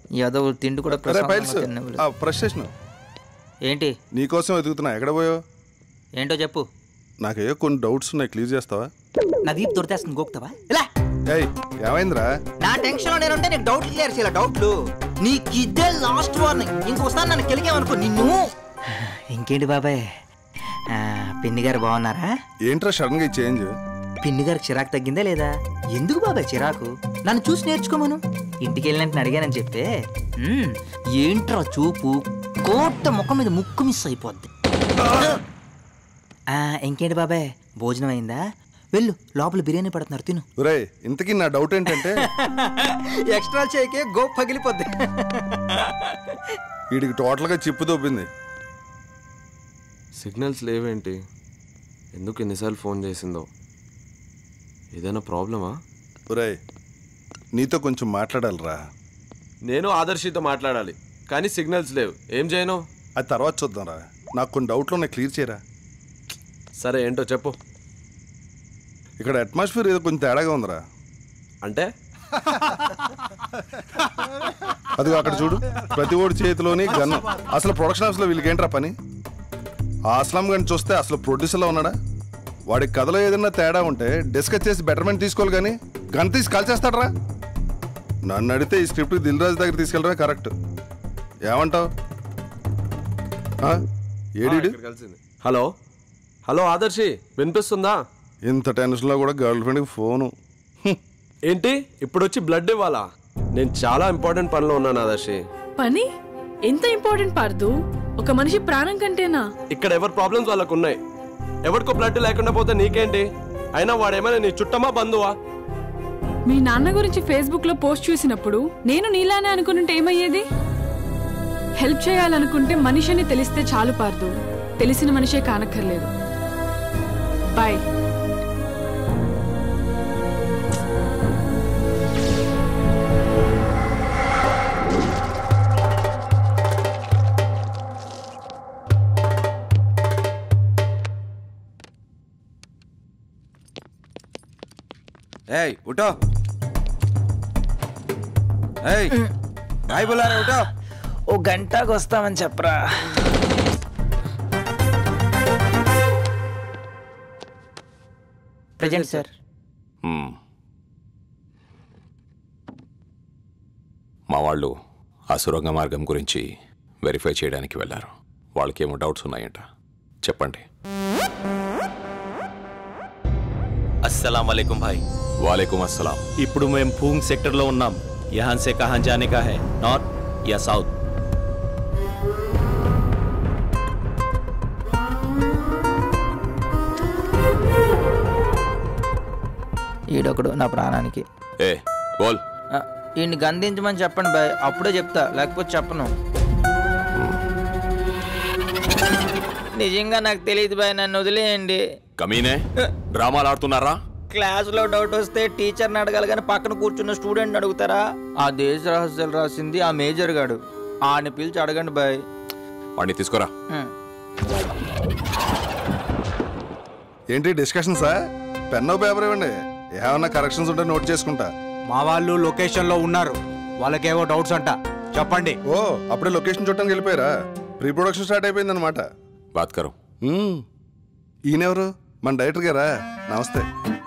ఏదో తిండి కూడా అరే ప్రశాంతంగా ఫైల్స్ తిననివ్వలేదు. ఆ, ఫ్రెష్ స్టేషన్ ఏంటి నీకోసం వెతుకుతున్నా ఎక్కడ పోయో ఏంటో చెప్పు నాకేయో కొన్ని డౌట్స్ ఉన్నాయి క్లియర్ చేస్తావా నా వీపు దొరికేస్తుంది గోక్తావా ఇలా ఏయ్ ఏమైందిరా నా టెన్షన్ లో నేనుంటే నీకు డౌట్ క్లియర్ చేయాలి డౌట్లు నీకు ఇదే లాస్ట్ వార్నింగ్ ఇంకోసారి నన్ను కెలిగామనుకో నిన్ను ఇంకేంటి బాబాయ్ ఆ, పిన్ని గారు బాగున్నారా ఏంట్రా సడన్ గా ఈ చేంజ్ పిన్ని గారికి చిరాకు తగ్గిందా లేదా ఎందుకు బాబాయ్ చిరాకు నన్ను చూసి నేర్చుకోమను ఇంటికి వెళ్ళినట్టు అడిగానని చెప్తే "మ్మ్, ఏంట్రా చూపు కోట ముఖం మీద ముక్కు మిస్ అయిపోద్ది ఆ, ఇంకేంటి బాబాయ్ భోజనం అయిందా వెళ్ళు లోపల బిర్యానీ పడుతున్నారు తిను ఒరేయ్ ఇంతకీ నా డౌట్ ఏంటంటే ఎక్స్ట్రా చేయకే గో పగిలిపోద్ది వీడికి టోటల్ గా చిప్పు దొబ్బింది సిగ్నల్స్ లేవేంటి ఎందుకు ఎన్నిసార్లు ఫోన్ చేసిందో ఏదైనా ప్రాబ్లమా ఒరేయ్ నీతో కొంచెం మాట్లాడాలిరా నేను ఆదర్శితో మాట్లాడాలి కానీ సిగ్నల్స్ లేవు ఏం చేయను అది తర్వాత చూద్దాంరా నాకు కొన్ని డౌట్లు ఉన్నాయి క్లియర్ చేయరా సరే ఏంటో చెప్పు ఇక్కడ అట్మాస్ఫియర్ ఏదో కొంచెం తేడాగా ఉందిరా అంటే అదిగో అక్కడ చూడు ప్రతి ఓడి చేతిలోని గన్ అసలు ప్రొడక్షన్ హౌస్ లో వీళ్ళకి ఏంట్రా పని ఆ అస్లాం గని చూస్తే అసలు ప్రొడ్యూసర్లో ఉన్నాడా వాడి కథలో ఏదైనా తేడా ఉంటే డిస్కస్ చేసి బెటర్మెంట్ తీసుకోవాలి కానీ గన్ తీసి కాల్చేస్తాడరా నన్ను అడిగితే ఈ స్క్రిప్ట్ దిల్ రాజు దగ్గర తీసుకెళ్ళడమే కరెక్ట్ ఏమంటావు ఏడి ఇక్కడ కలిసింది హలో హలో ఆదర్శి వినిపిస్తుందా ఇంత టెన్షన్లో కూడా గర్ల్ ఫ్రెండ్కి ఫోను హ్మ్. ఏంటి ఇప్పుడు వచ్చి బ్లడ్ ఇవ్వాలా నేను చాలా ఇంపార్టెంట్ పనిలో ఉన్నాను ఆదర్శి పని ఎంత ఇంపార్టెంట్ పార్దు ఒక మనిషి ప్రాణం కంటేనా ఇక్కడ ఎవరి ప్రాబ్లమ్స్ వాళ్ళకు ఉన్నాయి ఎవరికో బ్లడ్ లేకుండా పోతే నీకేంటి అయినా వాడేమైనా నీ చుట్టమా బంధువా మీ నాన్న గురించి ఫేస్బుక్ లో పోస్ట్ చూసినప్పుడు నేను నీలానే అనుకుంటే ఏమయ్యేది హెల్ప్ చేయాలనుకుంటే మనిషిని తెలిస్తే చాలు పార్దు తెలిసిన మనిషే కానక్కర్లేదు బాయ్ ఏయ్ ఉठो ఏయ్ भाई बुला रहे उठो ఓ గంటకు వస్తామని చెప్పరా ప్రజెంట్ సార్ మ్మ్. మా వాళ్ళు ఆ సురంగ మార్గం గురించి వెరిఫై చేయడానికి వెళ్ళారు వాళ్ళకేమో డౌట్స్ ఉన్నాయంట చెప్పండి अस्सलाम वालेकुम भाई వాలేకుమ్ అస్సలాం ఇప్పుడు మేము పూంగ్ సెక్టర్ లో ఉన్నాం యహాన్ సే కహాన్ జానే కా హై నార్త్ యా సౌత్ ఈడొకడు నా ప్రాణానికి ఏ బోల్ ఆ, ఈయన్ని గంధించమని చెప్పండి బాయ్ అప్పుడే చెప్తా లేకపోతే చెప్పను నిజంగా నాకు తెలియదు బాయ్ నన్ను వదిలేయండి కమీనే డ్రామాలు ఆడుతున్నారా క్లాసులో డౌట్ వస్తే టీచర్ని అడగాలి కానీ పక్కన కూర్చున్న స్టూడెంట్ అడుగుతారా ఆ దేశ రహస్యాలు రాసింది ఆ మేజర్ గాడు ఆని పిలిచి అడగండి బాయ్ వాడిని తీసుకురా హ్మ్. ఏంటి డిస్కషన్ సార్ పెన్ పేపర్ ఇవ్వండి ఏమన్నా కరెక్షన్స్ ఉంటే నోట్ చేసుకుంటా మా వాళ్ళు లొకేషన్ లో ఉన్నారు వాళ్ళకేవో డౌట్స్ అంట చెప్పండి ఓ అప్పుడే లొకేషన్ చూడటానికి వెళ్ళిపోయారా ప్రీ ప్రొడక్షన్ స్టార్ట్ అయిపోయింది అనమాట బాత్ కరో ఈయనెవరు మన డైరెక్టర్ గారా నమస్తే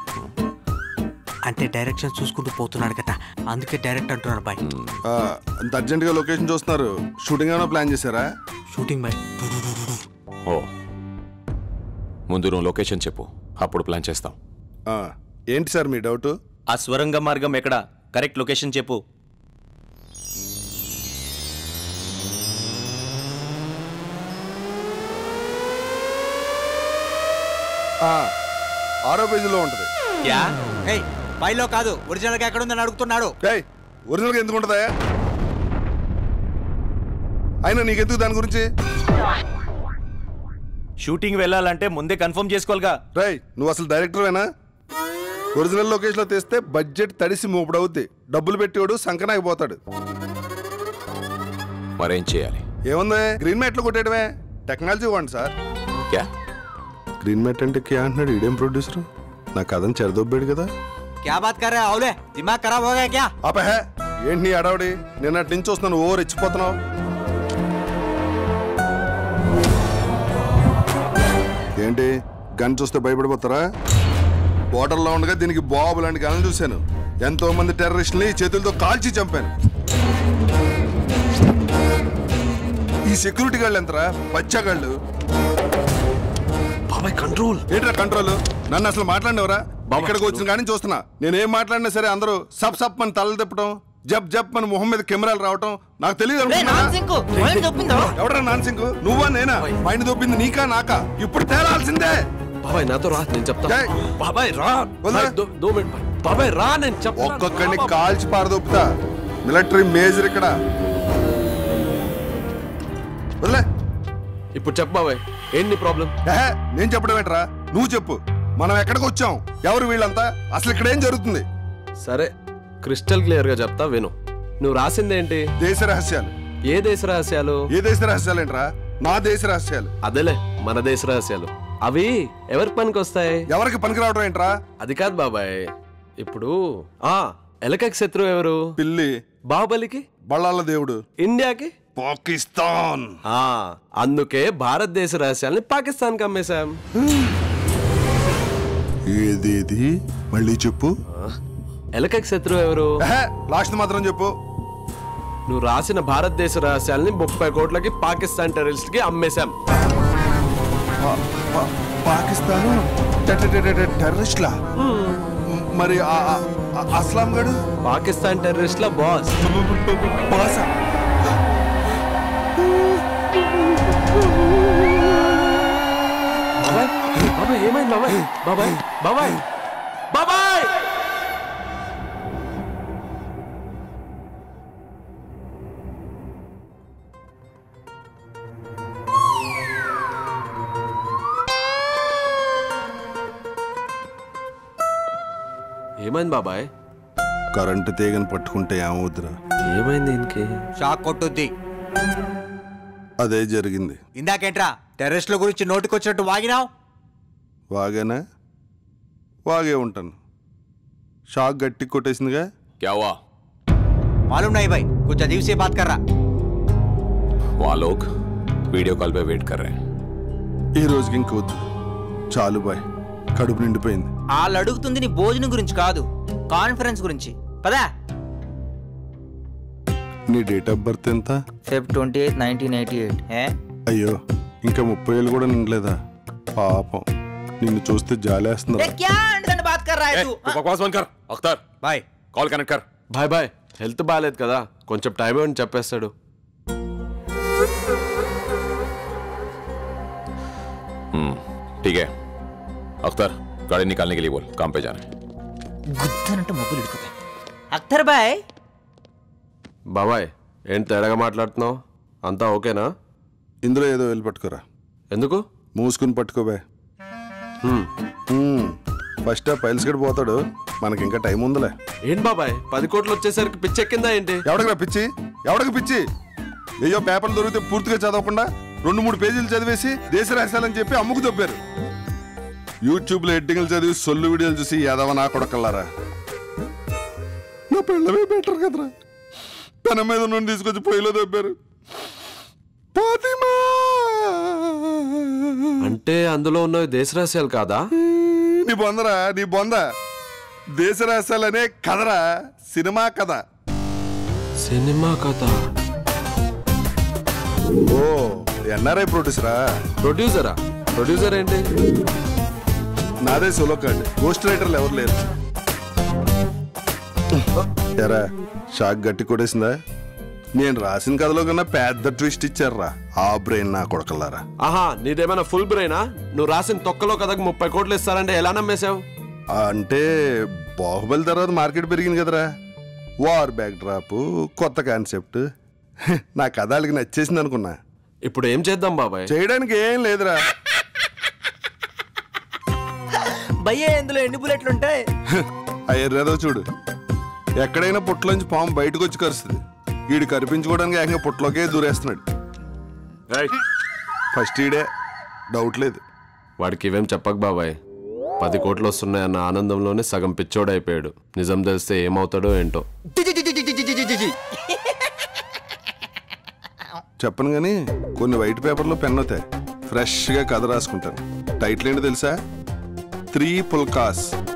అంటే డైరెక్షన్ చూసుకుంటూ పోతున్నాడు కదా అందుకే డైరెక్ట్ అంటున్నారు బాయ్ ఆ, అంత అర్జెంటుగా లొకేషన్ చూస్తున్నారు షూటింగ్ ఏమైనా ప్లాన్ చేశారా షూటింగ్ బాయ్ ఓ ముందు నువ్వు లొకేషన్ చెప్పు అప్పుడు ప్లాన్ చేస్తాం ఆ, ఏంటి సార్ మీ డౌట్ ఆ స్వరంగ మార్గం ఎక్కడ కరెక్ట్ లొకేషన్ చెప్పు ఆ, ఆరో పేజీలో ఉంటుంది యా ఏయ్ బాయ్లో కాదు ఒరిజినల్ గా ఎక్కడ ఉందని అడుగుతున్నాడు ఏయ్ ఒరిజినల్గా ఎందుకు ఉంటుందా అయినా నీకెందుకు దాని గురించి షూటింగ్ వెళ్ళాలంటే ముందే కన్ఫర్మ్ చేసుకోవాలిగా రై నువ్వు అసలు డైరెక్టర్వేనా ఒరిజినల్ లొకేషన్లో తెస్తే బడ్జెట్ తడిసి మూపుడవుద్ది డబ్బులు పెట్టేవాడు సంకనాగిపోతాడు మరేం చేయాలి ఏముంది గ్రీన్ మ్యాట్లో కొట్టేయడమే టెక్నాలజీ ఇవ్వండి సార్ క్యా గ్రీన్ మ్యాట్ అంటే క్యా అంటున్నాడు ఈడేం ప్రొడ్యూసర్ నా కథను చెరదొబ్బాడు కదా क्या बात कर रहे हो औले दिमाग खराब हो गया क्या ఆపహే ఏంటి నీ అడవడి నిన్నటి నుంచి వస్తున్నాను ఓ రెచ్చిపోతున్నావు ఏంటి గన్ చూస్తే భయపడిపోతారా బోర్డర్లో ఉండగా దీనికి బాబు లాంటి గన్లు చూశాను ఎంతో మంది టెర్రరిస్టుల్ని చేతులతో కాల్చి చంపాను ఈ సెక్యూరిటీ గాళ్ళు ఎంతరా బచ్చాగాళ్ళు బాబాయ్ కంట్రోల్ ఏంట్రా కంట్రోల్ నన్ను అసలు మాట్లాడినవరా బాబా, ఇక్కడికి వచ్చిన కానీ చూస్తున్నా నేనేం మాట్లాడినా సరే అందరూ సప్ సప్ మన తలలు తిప్పటం జప్ జప్ మన మొహం మీద కెమెరాలు రావటం నాకు తెలియదు రేయ్, నాన్ సింకు, మైండ్ దొబ్బిందా? ఎవడరా నాన్ సింగ్ నువ్వా నేనా మైండ్ దొబ్బింది నీకా నాకా ఇప్పుడు తేలాల్సిందే బాబాయ్ నాతో రా నేను చెప్తా జై. బాబాయ్ రా వదలరా. బాయ్, దో- దో మినిట్ బాయ్. బాబాయ్ రా నేను చెప్తా ఒక్కొక్కడిని కాల్చి పారదొప్పుతా మిలిటరీ మేజర్ ఇక్కడ వదిలే ఇప్పుడు చెప్పు బాబాయ్ ఏంటి ప్రాబ్లం ఏహే, నేను చెప్పడం ఏంట్రా నువ్వు చెప్పు మనం ఎక్కడికి వచ్చాం ఎవరు వీళ్ళంతా అసలు ఇక్కడ ఏం జరుగుతుంది సరే క్రిస్టల్ క్లియర్ గా చెప్తా విను నువ్వు రాసిందేంటి దేశ రహస్యాలు ఏ దేశ రహస్యాలు ఏ దేశ రహస్యాలు ఏంట్రా నా దేశ రహస్యాలు అదేలే మన దేశ రహస్యాలు అవి ఎవరికి పనికి వస్తాయి ఎవరికి పనికి రావడం ఏంట్రా అది కాదు బాబాయ్ ఇప్పుడు ఆ ఎలకకి శత్రువు ఎవరు పిల్లి బాహుబలికి బళ్ళాల దేవుడు ఇండియాకి పాకిస్తాన్ ఆ అందుకే భారతదేశ రహస్యాల్ని పాకిస్తాన్కి అమ్మేశాం ఏదేది మళ్ళీ చెప్పు ఎలకకి శత్రువు ఎవరు ఎహే, లాస్ట్ మాత్రం చెప్పు నువ్వు రాసిన భారతదేశ రహస్యాల్ని ముప్పై కోట్లకి పాకిస్తాన్ టెర్రరిస్ట్ కి అమ్మేశాం పా- పా- పాకిస్తాన్ టెర్రరిస్ట్లా మరి ఆ- ఆ- ఆ అస్లాం గడు పాకిస్తాన్ టెర్రరిస్ట్ల బాస్ బాసా బాబాయ్ బాబాయ్ ఏమైంది బాబాయ్ బాబాయ్ బాబాయ్ బాబాయ్ ఏమైంది బాబాయ్ కరెంటు తీగని పట్టుకుంటే ఏమవుద్దురా ఏమైంది ఇంకే షాక్ కొట్టుద్ది అదే జరిగింది ఇందాకేంట్రా టెర్రరిస్టుల గురించి నోటికొచ్చినట్టు వాగినావు వాగేనా వాగే ఉంటాను షాక్ గట్టి కొట్టేసిందిగా क्या हुआ मालूम नहीं भाई कुछ अजीब सी बात कर रहा वहाँ लोग वीडियो कॉल पे वेट कर रहे हैं ఈ రోజుకి ఇంక వద్దు చాలు బాయ్ కడుపు నిండిపోయింది వాళ్ళు అడుగుతుంది నీ భోజనం గురించి కాదు కాన్ఫరెన్స్ గురించి పదా నీ డేట్ ఆఫ్ బర్త్ ఎంత Feb twenty eighth nineteen eighty eight ఏ అయ్యో ఇంకా ముప్పై ఏళ్ళు కూడా నిండలేదా పాపం నిన్ను చూస్తే జాలేస్తుందిరా क्या अंडर बात कर रहा है तू तू बकवास बंद कर अख्तर भाई कॉल कनेक्ट कर బాయ్ బాయ్ హెల్త్ బాగాలేదు కదా కొంచెం టైం ఇవ్వండి చెప్పేస్తాడు हम्म ठीक है अख्तर गाड़ी निकालने के लिए बोल काम पे जाना है గుద్దనంటే మొబ్బులు ఇడుకుతాయి అఖ్తర్ బాయ్ బాబాయ్ ఏంటి తేడాగా మాట్లాడుతున్నావు అంతా ఓకేనా ఇందులో ఏదో వెళ్ళి పట్టుకోరా ఎందుకు మూసుకుని పట్టుకోబే హ్మ్. ఫస్ట్ ఆ పైల్స్ గడి పోతాడు మనకి ఇంకా టైం ఉందిలే ఏంటి బాబాయ్ పది కోట్లు వచ్చేసరికి పిచ్చెక్కిందా ఏంటి ఎవడకి పిచ్చి ఎవడకి పిచ్చి అయ్యో పేపర్లు దొరికితే పూర్తిగా చదవకుండా రెండు మూడు పేజీలు చదివేసి దేశ రహస్యాలని చెప్పి అమ్ముకు దొబ్బారు యూట్యూబ్ లో ఎడ్డింగ్లు చదివి సొల్లు వీడియోలు చూసి యాదవ నా కొడకల్లారా నా పిల్లవే బెటర్ కదరా తన మీద నుండి తీసుకొచ్చి పొయ్యిలో దొబ్బారు ఫాతిమా అంటే అందులో ఉన్న దేశ రహస్యాలు కాదా నీ బొందరా నీ బొంద దేశ రహస్యాలనే కథరా సినిమా కథ సినిమా కథ ఓ ఎన్ఆర్ఐ ప్రొడ్యూసరా ప్రొడ్యూసరా ప్రొడ్యూసర్ ఏంటి నాదే సోలో కార్డ్ గోస్ట్ రైటర్లు ఎవరు లేరు ఎరా షాక్ గట్టి కొట్టేసిందా నేను రాసిన కథలో కన్నా పెద్ద ట్విస్ట్ ఇచ్చారా ఆ బ్రెయిన్ నా కొడకల్లారా ఆహా నీదేమైనా ఫుల్ బ్రెయినా నువ్వు రాసిన తొక్కలో కథకు ముప్పై కోట్లు ఇస్తారంటే ఎలా నమ్మేశావు అంటే బాహుబలి తర్వాత మార్కెట్ పెరిగింది కదరా వార్ బ్యాక్ డ్రాప్ కొత్త కాన్సెప్ట్ నా కథ వాళ్ళకి నచ్చేసింది అనుకున్నా ఇప్పుడు ఏం చేద్దాం బాబాయ్ చేయడానికి ఏం లేదురా భయ్యే ఇందులో ఎన్ని బుల్లెట్లు ఉంటాయి అయ్యర్రేదో చూడు ఎక్కడైనా పుట్టలోంచి పాము బయటకు వచ్చి కరుస్తుంది వీడు కరిపించుకోవడానికి ఏకంగా పుట్టలోకే దూరేస్తున్నాడు ఫస్ట్ ఈడే డౌట్ లేదు వాడికి ఇవేం చెప్పక బాబాయ్ పది కోట్లు వస్తున్నాయన్న ఆనందంలోనే సగం పిచ్చోడైపోయాడు నిజం తెలిస్తే ఏమవుతాడో ఏంటో టి టి టి టి టి టి టి టి టి. చెప్పను కానీ కొన్ని వైట్ పేపర్లో పెన్ అవుతాయి ఫ్రెష్గా కథ రాసుకుంటాను టైటిల్ ఏంటో తెలుసా త్రీ పుల్కాస్